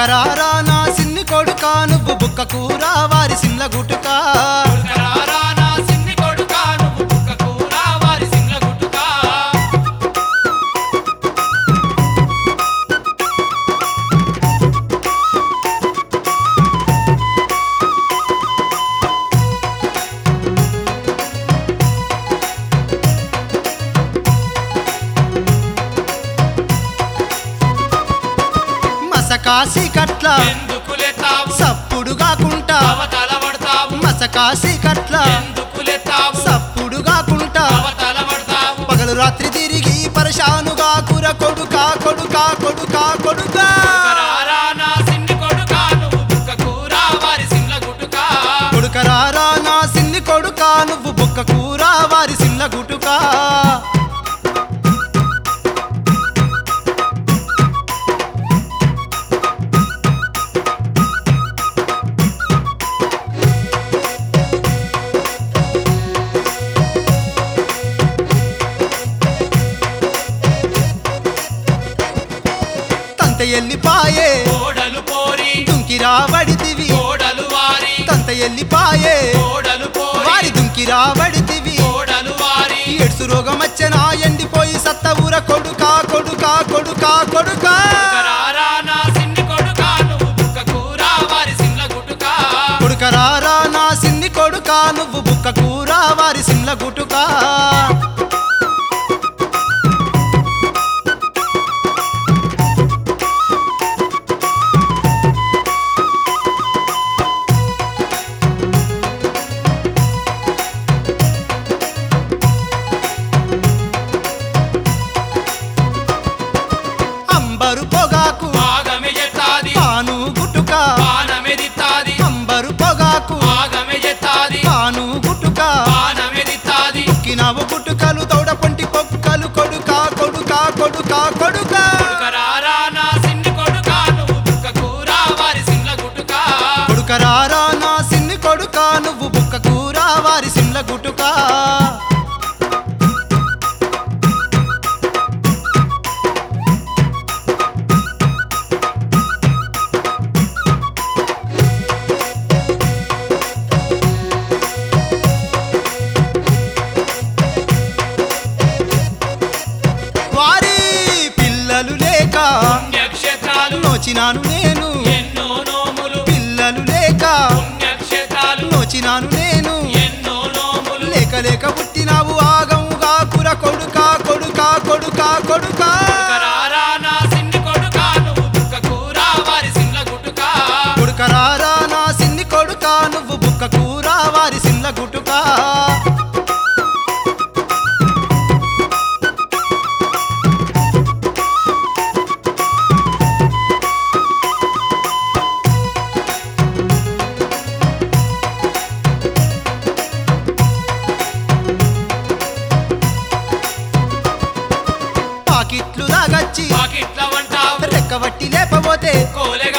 కొడుకరారా నా సిన్ని కొడుకా నువ్వు బుక్క కూర వారి సిమ్ల గుటుకా కొడుకరారా నా సిన్ని కొడుకా, నువ్వు బుక్క కూర వారి సింగ్ల గుట్టుకా. మసకాసి కట్ల ఎందుకులెత్తావు సప్పుడు కాకుంటా అవతల పడతావు మసకాసి కట్ల ఎందుకులెత్తావు సప్పుడు కాకుంటా అవతల పడతావు పగలు రాత్రి తిరిగి పరశానుగా కూర కొడుకా కొడుకా కొడుకా కొడుకా కొడుకరారా నా సిన్ని కొడుకా, నువ్వు బుక్క కూర వారి సింగ్ల గుట్టుకా. కొడుకరారా నా సిన్ని కొడుకా నువ్వు బుక్క కూర వారి సిమ్ల గుటుకా తంత ఎల్లిపాయే కోడలు పోరి దుంకిరా వడితివి కోడలు వారి తంత ఎల్లిపాయే కోడలు పోరి వారి దుంకిరా వడితివి కోడలు వారి ఎడ్సు రోగం వచ్చెనా ఎండిపోయి సత్త ఊర కొడుకా కొడుకా కొడుకా కొడుకా కొడుకరారా నా సిన్ని కొడుకా, నువ్వు బుక్క కూర వారి సింగ్ల గుట్టుకా. కొడుకరారా నా సిన్ని కొడుకా నువ్వు బుక్క కూర వారి సిమ్ల గుటుకా అంబరు పొగాకు ఆగమె చెత్తాది పాను గుటుక పానమెదిత్తాది అంబరు పొగాకు ఆగమె చెత్తాది పాను గుటుక పానమెదిత్తాది కినావు గుటుకలు తౌడ పొంటి పొక్కలు కొడుకా కొడుకా కొడుకా కొడుకా కొడుకరారా నా సిన్ని కొడుకా, నువ్వు బుక్క కూర వారి సింగ్ల గుట్టుకా. కొడుకరారా నా సిన్ని కొడుకా నువ్వు బుక్క కూర వారి సిమ్ల గుటుకా వారి పిల్లలు లేక పుణ్యక్షేత్రాలు నోచినాను నేను ఎన్నో నోములు పిల్లలు లేక పుణ్యక్షేత్రాలు నోచినాను నేను ఎన్నో నోములు లేక లేక పుట్టినావు ఆగముగా కుర కొడుకా కొడుకా కొడుకా కొడుకా కొడుకరారా నా సిన్ని కొడుకా, నువ్వు బుక్క కూర వారి సింగ్ల గుట్టుకా. కొడుకరారా నా సిన్ని కొడుకా నువ్వు బుక్క కూర వారి సిమ్ల గుటుకా పాకిట్లు దాగచ్చి పాకిట్ల వంటావు రెక్కబట్టి లేపబోతే కోలె